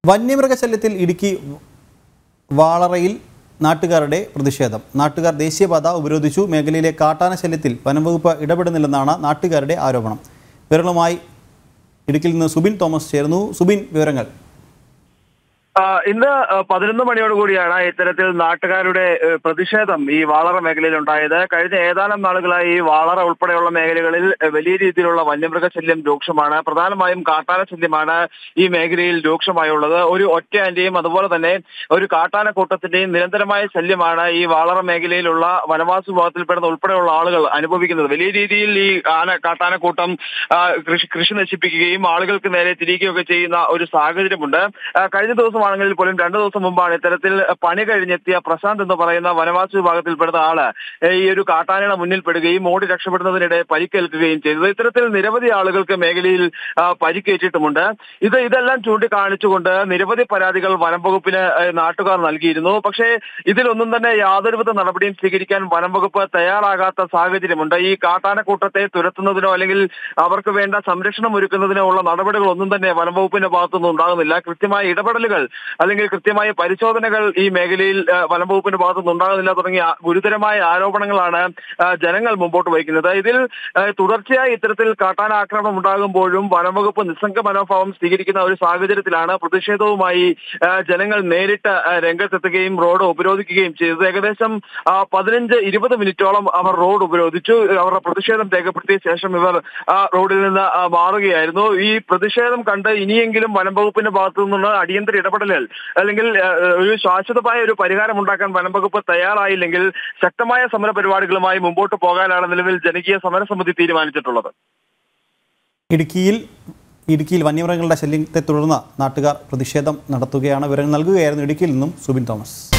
വന്യമൃഗശല്യത്തിൽ ഇടുക്കി വാളറയിൽ നാട്ടുകാരുടെ പ്രതിഷേധം നാട്ടുകാർ ദേശീയപാത ഉപരോധിച്ചു മേഖലയിലെ കാട്ടാന ശല്യത്തിൽ വനംവകുപ്പ് ഇടപെടുന്നില്ലെന്നാണ് നാട്ടുകാരുടെ ആരോപണം വിവരങ്ങളുമായി ഇടുക്കിയിൽ നിന്ന് സുബിൻ തോമസ് ചേർന്നു സുബിൻ വിവരങ്ങൾ ആ, ഇന്ന് ആ, പതിനൊന്ന് മണിയോട് കൂടിയാണ് ഇത്തരത്തിൽ നാട്ടുകാരുടെ ഏ, പ്രതിഷേധം ഈ വാളറ മേഖലയിൽ ഉണ്ടായത് കഴിഞ്ഞ ഏതാനും നാളുകളായി ഈ വാളറ ഉൾപ്പെടെയുള്ള മേഖലകളിൽ ഏ, വലിയ രീതിയിലുള്ള വന്യമൃഗശല്യം രൂക്ഷമാണ് പ്രധാനമായും കാട്ടാന ശല്യമാണ് ഈ മേഖലയിൽ രൂക്ഷമായുള്ളത് ഒരു ഒറ്റയാന്റെയും അതുപോലെ തന്നെ ഒരു കാട്ടാന കൂട്ടത്തിന്റെയും നിരന്തരമായ ശല്യമാണ് ഈ വാളറ മേഖലയിലുള്ള വനവാസ വിഭാഗത്തിൽപ്പെടുന്ന ഉൾപ്പെടെയുള്ള ആളുകൾ അനുഭവിക്കുന്നത് വലിയ രീതിയിൽ ഈ ആന കാട്ടാന കൂട്ടം ആ, കൃഷി കൃഷി നശിപ്പിക്കുകയും ആളുകൾക്ക് നേരെ തിരികുകയൊക്കെ ചെയ്യുന്ന ഒരു സാഹചര്യമുണ്ട് ആ, കഴിഞ്ഞ ദിവസമാണെങ്കിൽ പോലും രണ്ടു ദിവസം മുമ്പാണ് ഇത്തരത്തിൽ പണി കഴിഞ്ഞെത്തിയ പ്രശാന്ത് എന്ന് പറയുന്ന വനവാസ വിഭാഗത്തിൽപ്പെടുന്ന ആള് ഏ, ഈ ഒരു കാട്ടാനയുടെ മുന്നിൽപ്പെടുകയും ഓടി രക്ഷപ്പെടുന്നതിനിടെ പരിക്കേൽക്കുകയും ചെയ്തത് ഇത്തരത്തിൽ നിരവധി ആളുകൾക്ക് മേഖലയിൽ ആ, പരിക്കേറ്റിട്ടുമുണ്ട് ഇത് ഇതെല്ലാം ചൂണ്ടിക്കാണിച്ചുകൊണ്ട് നിരവധി പരാതികൾ വനം വകുപ്പിന് ഏ, നാട്ടുകാർ നൽകിയിരുന്നു പക്ഷേ ഇതിലൊന്നും തന്നെ യാതൊരുവിധ നടപടിയും സ്വീകരിക്കാൻ വനം വകുപ്പ് തയ്യാറാകാത്ത സാഹചര്യമുണ്ട് ഈ കാട്ടാനക്കൂട്ടത്തെ തുരത്തുന്നതിനോ അല്ലെങ്കിൽ അവർക്ക് വേണ്ട സംരക്ഷണം ഒരുക്കുന്നതിനോ ഉള്ള നടപടികളൊന്നും തന്നെ വനം വകുപ്പിന്റെ ഭാഗത്തുനിന്ന് ഉണ്ടാകുന്നില്ല കൃത്യമായ ഇടപെടലുകൾ അല്ലെങ്കിൽ കൃത്യമായ പരിശോധനകൾ ഈ മേഖലയിൽ ആ, വനം വകുപ്പിന്റെ ഭാഗത്തുനിന്ന് ഉണ്ടാകുന്നില്ല തുടങ്ങിയ ഗുരുതരമായ ആരോപണങ്ങളാണ് ആ, ജനങ്ങൾ മുമ്പോട്ട് വയ്ക്കുന്നത് ഇതിൽ ആ, തുടർച്ചയായി ഇത്തരത്തിൽ കാട്ടാന ആക്രമണം ഉണ്ടാകുമ്പോഴും വനം വകുപ്പ് നിസ്സംഗ മനോഭാവം സ്വീകരിക്കുന്ന ഒരു സാഹചര്യത്തിലാണ് പ്രതിഷേധവുമായി ആ, ജനങ്ങൾ നേരിട്ട് ആ, രംഗത്തെത്തുകയും റോഡ് ഉപരോധിക്കുകയും ചെയ്തത് ഏകദേശം ആ, പതിനഞ്ച് ഇരുപത് മിനിറ്റോളം അവർ റോഡ് ഉപരോധിച്ചു അവരുടെ പ്രതിഷേധം രേഖപ്പെടുത്തിയ ശേഷം ഇവർ ആ റോഡിൽ നിന്ന് ആ, മാറുകയായിരുന്നു ഈ പ്രതിഷേധം കണ്ട് ഇനിയെങ്കിലും വനം വകുപ്പിന്റെ ഭാഗത്തു നിന്നുള്ള അടിയന്തര ഇടപെടലുകൾ അല്ലെങ്കിൽ ആ, ഒരു ശാശ്വതമായ ഒരു പരിഹാരം ഉണ്ടാക്കാൻ വനം വകുപ്പ് തയ്യാറായില്ലെങ്കിൽ ശക്തമായ സമര പരിപാടികളുമായി മുമ്പോട്ട് പോകാനാണ് നിലവിൽ ജനകീയ സമരസമിതി തീരുമാനിച്ചിട്ടുള്ളത് ഇടുക്കിയിൽ ഇടുക്കിയിൽ വന്യമൃഗങ്ങളുടെ ശല്യത്തെ തുടർന്ന് നാട്ടുകാർ പ്രതിഷേധം നടത്തുകയാണ് വിവരങ്ങൾ നൽകുകയായിരുന്നു ഇടുക്കിയിൽ നിന്നും സുബിൻ തോമസ്